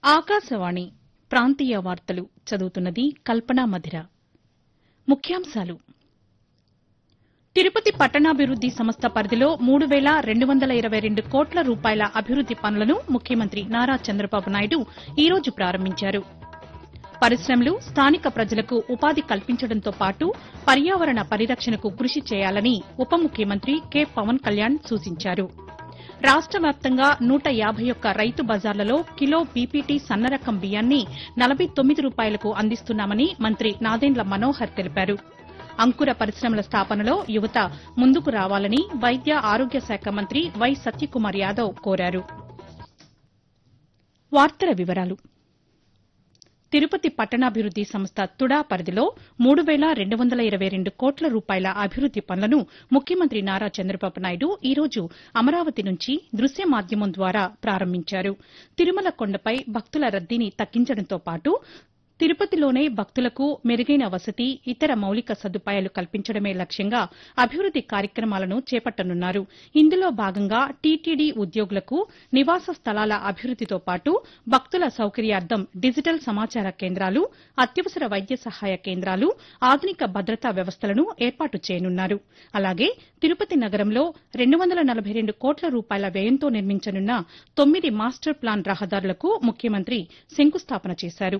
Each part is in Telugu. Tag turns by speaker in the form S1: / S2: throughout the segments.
S1: ఆకాశవాణి ప్రాంతీయ వార్తలు చదువుతున్నది కల్పనా మధిర ముఖ్యాంశాలు తిరుపతి పట్టణాభివృద్ది సంస్థ పరిధిలో మూడు వేల రెండు వందల ఇరవై రెండు కోట్ల రూపాయల అభివృద్ది పనులను ముఖ్యమంత్రి నారా చంద్రబాబు నాయుడు ఈ రోజు ప్రారంభించారు పరిశ్రమలు స్థానిక ప్రజలకు ఉపాధి కల్పించడంతో పాటు పర్యావరణ పరిరక్షణకు కృషి చేయాలని ఉప ముఖ్యమంత్రి కె పవన్ కళ్యాణ్ సూచించారు రాష్ట వ్యాప్తంగా నూట యాభై ఒక్క రైతు బజార్లలో కిలో బీపీటీ సన్నరకం బియ్యాన్ని నలభై తొమ్మిది రూపాయలకు అందిస్తున్నామని మంత్రి నాదెండ్ల మనోహర్ తెలిపారు అంకుర పరిశ్రమల స్థాపనలో యువత ముందుకు రావాలని వైద్య ఆరోగ్య శాఖ మంత్రి వై సత్యకుమార్ యాదవ్ కోరారు వార్తల వివరాలు తిరుపతి పట్టణాభివృద్ది సంస్థ తుడా పరిధిలో మూడు వేల రెండు వందల ఇరవై రెండు కోట్ల రూపాయల అభివృద్ది పనులను ముఖ్యమంత్రి నారా చంద్రబాబు నాయుడు ఈ రోజు అమరావతి నుంచి దృశ్య మాధ్యమం ద్వారా ప్రారంభించారు తిరుమల కొండపై భక్తుల రద్దీని తగ్గించడంతో పాటు తిరుపతిలోనే భక్తులకు మెరుగైన వసతి ఇతర మౌలిక సదుపాయాలు కల్పించడమే లక్ష్యంగా అభివృద్ది కార్యక్రమాలను చేపట్టనున్నారు ఇందులో భాగంగా టీటీడీ ఉద్యోగులకు నివాస స్థలాల అభివృద్దితో పాటు భక్తుల సౌకర్యార్థం డిజిటల్ సమాచార కేంద్రాలు అత్యవసర వైద్య సహాయ కేంద్రాలు ఆధునిక భద్రతా వ్యవస్థలను ఏర్పాటు చేయనున్నారు అలాగే తిరుపతి నగరంలో రెండు వందల నలభై రెండు కోట్ల రూపాయల వ్యయంతో నిర్మించనున్న తొమ్మిది మాస్టర్ ప్లాన్ రహదారులకు ముఖ్యమంత్రి శంకుస్థాపన చేశారు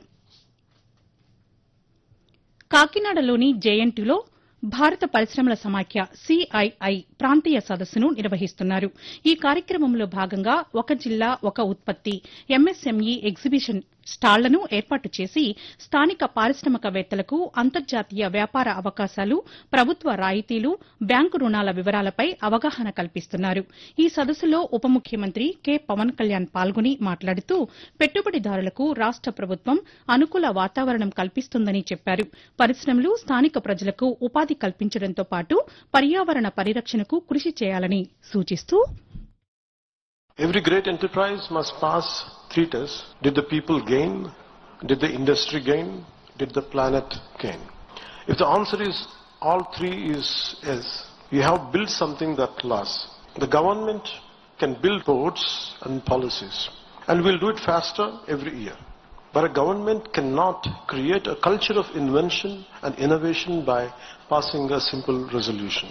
S1: కాకినాడలోని జేఎన్టీలో భారత పరిశ్రమల సమాఖ్య సిఐఐ ప్రాంతీయ సదస్సును నిర్వహిస్తున్నారు ఈ కార్యక్రమంలో భాగంగా ఒక జిల్లా ఒక ఉత్పత్తి ఎంఎస్ఎంఈ ఎగ్జిబిషన్ స్టాళ్లను ఏర్పాటు చేసి స్థానిక పారిశ్రామికవేత్తలకు అంతర్జాతీయ వ్యాపార అవకాశాలు ప్రభుత్వ రాయితీలు బ్యాంకు రుణాల వివరాలపై అవగాహన కల్పిస్తున్నారు ఈ సదస్సులో ఉప ముఖ్యమంత్రి కె పవన్ కళ్యాణ్ పాల్గొని మాట్లాడుతూ పెట్టుబడిదారులకు రాష్ట ప్రభుత్వం అనుకూల వాతావరణం కల్పిస్తుందని చెప్పారు పరిశ్రమలు స్థానిక ప్రజలకు ఉపాధి కల్పించడంతో పాటు పర్యావరణ పరిరక్షణకు కృషి చేయాలని సూచిస్తూ
S2: Every great enterprise must pass three tests. Did the people gain? Did the industry gain? Did the planet gain? If the answer is all three is yes, we have built something that lasts. The government can build roads and policies and we'll do it faster every year. But a government cannot create a culture of invention and innovation by passing a simple resolution.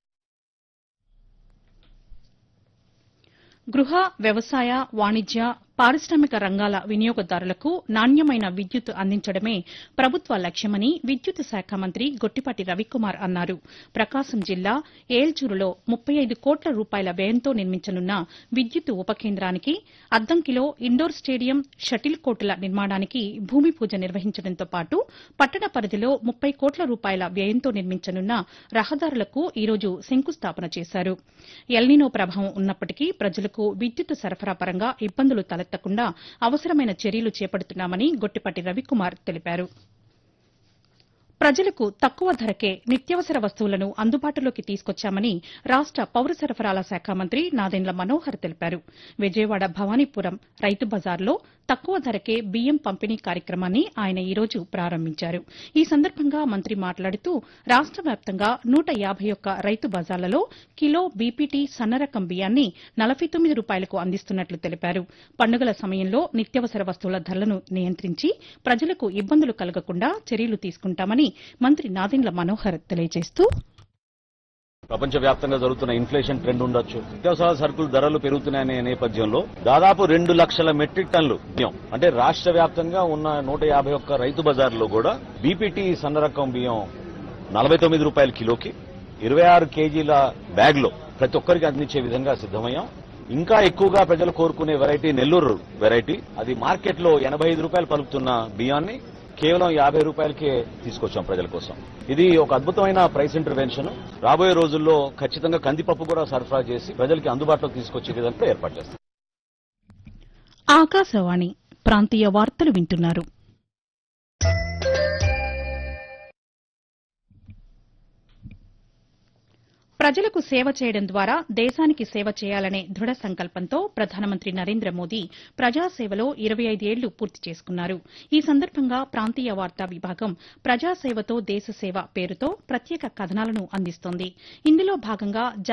S1: గృహ వ్యవసాయ వాణిజ్య పారిశ్రామిక రంగాల వినియోగదారులకు నాణ్యమైన విద్యుత్ అందించడమే ప్రభుత్వ లక్ష్యమని విద్యుత్ శాఖ మంత్రి గొట్టిపాటి రవికుమార్ అన్నారు ప్రకాశం జిల్లా ఏల్చూరులో ముప్పై ఐదు కోట్ల రూపాయల వ్యయంతో నిర్మించనున్న విద్యుత్ ఉప కేంద్రానికి అద్దంకిలో ఇండోర్ స్టేడియం షటిల్ కోర్టుల నిర్మాణానికి భూమి పూజ నిర్వహించడంతో పాటు పట్టణ పరిధిలో ముప్పై కోట్ల రూపాయల వ్యయంతో నిర్మించనున్న రహదారులకు ఈ రోజు శంకుస్థాపన చేశారు ఎల్నినో ప్రభావం ఉన్నప్పటికీ ప్రజలకు విద్యుత్ సరఫరా పరంగా ఇబ్బందులు తలెత్తకుండా అవసరమైన చర్యలు చేపడుతున్నామని గొట్టిపాటి రవికుమార్ తెలిపారు ప్రజలకు తక్కువ ధరకే నిత్యావసర వస్తువులను అందుబాటులోకి తీసుకొచ్చామని రాష్ట పౌర సరఫరాల శాఖ మంత్రి నాదెండ్ల మనోహర్ తెలిపారు విజయవాడ భవానీపురం రైతు బజార్లో తక్కువ ధరకే బియ్యం పంపిణీ కార్యక్రమాన్ని ఆయన ఈ రోజు ప్రారంభించారు ఈ సందర్భంగా మంత్రి మాట్లాడుతూ రాష్ట వ్యాప్తంగా నూట యాభై ఒక్క రైతు బజార్లలో కిలో బీపీటీ సన్నరకం బియ్యాన్ని నలభై తొమ్మిది రూపాయలకు అందిస్తున్నట్లు తెలిపారు పండుగల సమయంలో నిత్యావసర వస్తువుల ధరలను నియంత్రించి ప్రజలకు ఇబ్బందులు కలగకుండా చర్యలు తీసుకుంటామని మంత్రి నాదెండ్ల మనోహర్ తెలియజేస్తూ
S3: ప్రపంచవ్యాప్తంగా జరుగుతున్న ఇన్ఫ్లేషన్ ట్రెండ్ ఉండొచ్చు నిత్యావసర సరుకులు ధరలు పెరుగుతున్నాయనే నేపథ్యంలో దాదాపు రెండు లక్షల మెట్రిక్ టన్లు బియ్యం అంటే రాష్ట్ర వ్యాప్తంగా ఉన్న నూట యాభై ఒక్క రైతు బజార్లో కూడా బీపీటీ సన్నరకం బియ్యం నలభై తొమ్మిది రూపాయల కిలోకి ఇరవై ఆరు కేజీల బ్యాగ్ లో ప్రతి ఒక్కరికి అందించే విధంగా సిద్దమయ్యాం ఇంకా ఎక్కువగా ప్రజలు కోరుకునే వెరైటీ నెల్లూరు వెరైటీ అది మార్కెట్ లో ఎనభై ఐదు రూపాయలు పలుకుతున్న బియ్యాన్ని కేవలం యాభై రూపాయలకే తీసుకొచ్చాం ప్రజల కోసం ఇది ఒక అద్భుతమైన ప్రైస్ ఇంటర్వెన్షన్ రాబోయే రోజుల్లో ఖచ్చితంగా కందిపప్పు కూడా సరఫరా చేసి ప్రజలకి అందుబాటులోకి తీసుకొచ్చే విధంగా ఏర్పాటు చేస్తాం
S1: ఆకాశవాణి ప్రాంతీయ వార్తలు వింటున్నారు ప్రజలకు సేవ చేయడం ద్వారా దేశానికి సేవ చేయాలనే దృఢ సంకల్పంతో ప్రధానమంత్రి నరేంద్ర మోదీ ప్రజాసేవలో ఇరవై ఐదేళ్లు పూర్తి చేసుకున్నారు ఈ సందర్భంగా ప్రాంతీయ వార్తా విభాగం ప్రజాసేవతో దేశసేవ పేరుతో ప్రత్యేక కథనాలను అందిస్తోంది ఇందులో భాగంగా